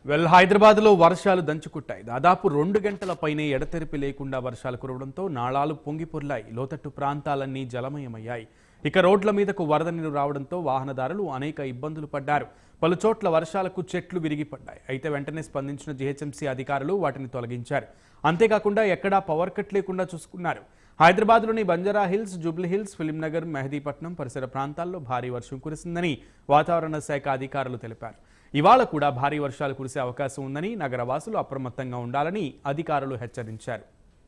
well హైదరాబాద్లో వర్షాలు దంచుకుట్టాయి దాదాపు రెండు గంటల పైనే ఎడతెరిపి లేకుండా వర్షాలు కురవడంతో నాళాలు పొంగిపొర్లాయి లోతట్టు ప్రాంతాలన్నీ జలమయమయ్యాయి ఇక రోడ్ల మీదకు వరద నీరు రావడంతో వాహనదారులు అనేక ఇబ్బందులు పడ్డారు పలు చోట్ల వర్షాలకు చెట్లు విరిగిపడ్డాయి అయితే వెంటనే స్పందించిన జీహెచ్ఎంసీ అధికారులు వాటిని తొలగించారు అంతేకాకుండా ఎక్కడా పవర్ కట్ లేకుండా చూసుకున్నారు హైదరాబాద్లోని Banjara Hills Jubilee Hills Filmnagar Mehdipatnam పరిసర ప్రాంతాల్లో భారీ వర్షం కురిసిందని వాతావరణ శాఖ అధికారులు తెలిపారు ఇవాళ కూడా భారీ వర్షాలు కురిసే అవకాశం ఉందని నగరవాసులు అప్రమత్తంగా ఉండాలని అధికారులు హెచ్చరించారు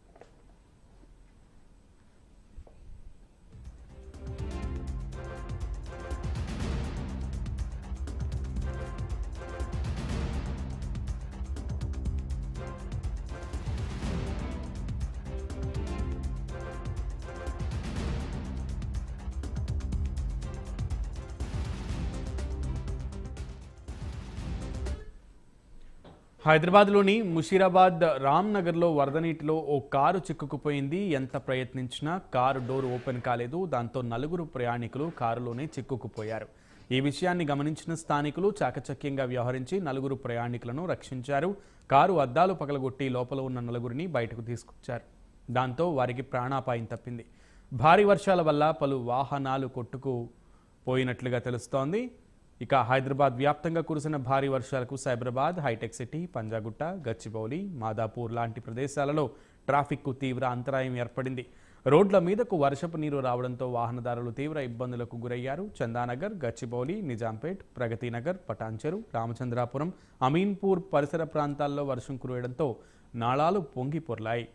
హైదరాబాద్లోని ముషీరాబాద్ రామ్ నగర్లో వరద నీటిలో ఓ కారు చిక్కుకుపోయింది ఎంత ప్రయత్నించినా కారు డోర్ ఓపెన్ కాలేదు దాంతో నలుగురు ప్రయాణికులు కారులోనే చిక్కుకుపోయారు ఈ విషయాన్ని గమనించిన స్థానికులు చాకచక్యంగా వ్యవహరించి నలుగురు ప్రయాణికులను రక్షించారు కారు అద్దాలు పగలగొట్టి లోపల ఉన్న నలుగురిని బయటకు తీసుకొచ్చారు దాంతో వారికి ప్రాణాపాయం తప్పింది భారీ వర్షాల వల్ల పలు వాహనాలు కొట్టుకు పోయినట్లుగా తెలుస్తోంది ఇక హైదరాబాద్ వ్యాప్తంగా కురిసిన భారీ వర్షాలకు సైబరాబాద్ హైటెక్ సిటీ పంజాగుట్ట గచ్చిబౌలి మాదాపూర్ లాంటి ప్రదేశాలలో ట్రాఫిక్కు తీవ్ర అంతరాయం ఏర్పడింది రోడ్ల మీదకు వర్షపు నీరు రావడంతో వాహనదారులు తీవ్ర ఇబ్బందులకు గురయ్యారు చందానగర్ గచ్చిబౌలి నిజాంపేట్ ప్రగతినగర్ పటాన్చెరు రామచంద్రాపురం అమీన్పూర్ పరిసర ప్రాంతాల్లో వర్షం కురవడంతో నాళాలు పొంగి పొర్లాయి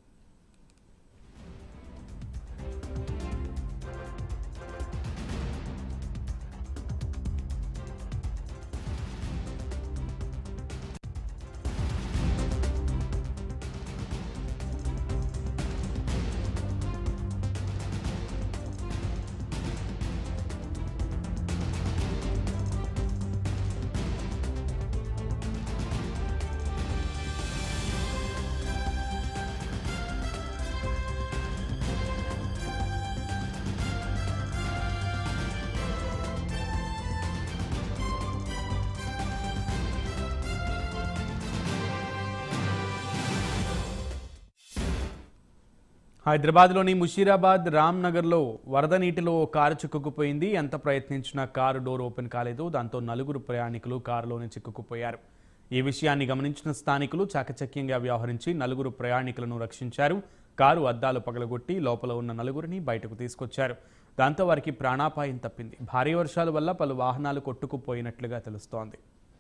హైదరాబాద్లోని ముషీరాబాద్ రామ్ నగర్లో వరద నీటిలో ఓ కారు చిక్కుకుపోయింది ఎంత ప్రయత్నించినా కారు డోర్ ఓపెన్ కాలేదు దాంతో నలుగురు ప్రయాణికులు కారులోనే చిక్కుకుపోయారు ఈ విషయాన్ని గమనించిన స్థానికులు చాకచక్యంగా వ్యవహరించి నలుగురు ప్రయాణికులను రక్షించారు కారు అద్దాలు పగలగొట్టి లోపల ఉన్న నలుగురిని బయటకు తీసుకొచ్చారు దాంతో వారికి ప్రాణాపాయం తప్పింది భారీ వర్షాల వల్ల పలు వాహనాలు కొట్టుకుపోయినట్లుగా తెలుస్తోంది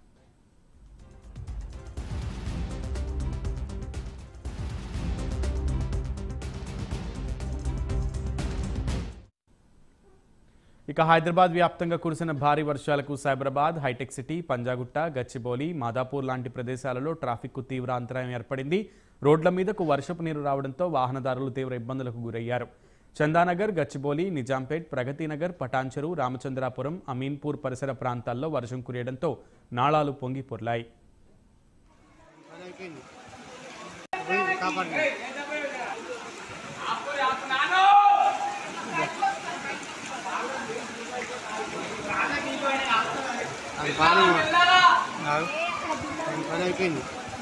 ఇక హైదరాబాద్ వ్యాప్తంగా కురిసిన భారీ వర్షాలకు సైబరాబాద్ హైటెక్ సిటీ పంజాగుట్ట గచ్చిబౌలి మాదాపూర్ లాంటి ప్రదేశాలలో ట్రాఫిక్కు తీవ్ర అంతరాయం ఏర్పడింది రోడ్ల మీదకు వర్షపు నీరు రావడంతో వాహనదారులు తీవ్ర ఇబ్బందులకు గురయ్యారు చందానగర్ గచ్చిబౌలి నిజాంపేట్ ప్రగతినగర్ పటాన్చెరు రామచంద్రాపురం అమీన్పూర్ పరిసర ప్రాంతాల్లో వర్షం కురియడంతో నాళాలు పొంగి పొర్లాయి కాపాడండి అది బాగా అది పని అయిపోయింది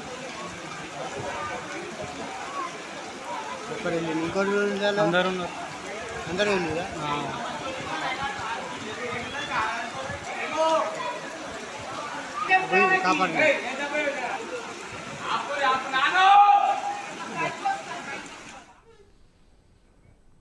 ఒక్కడు వెళ్ళింది ఇంకోటి ఉండాలి అందరు ఉన్నారు అందరూ ఉందిరా కాపాడండి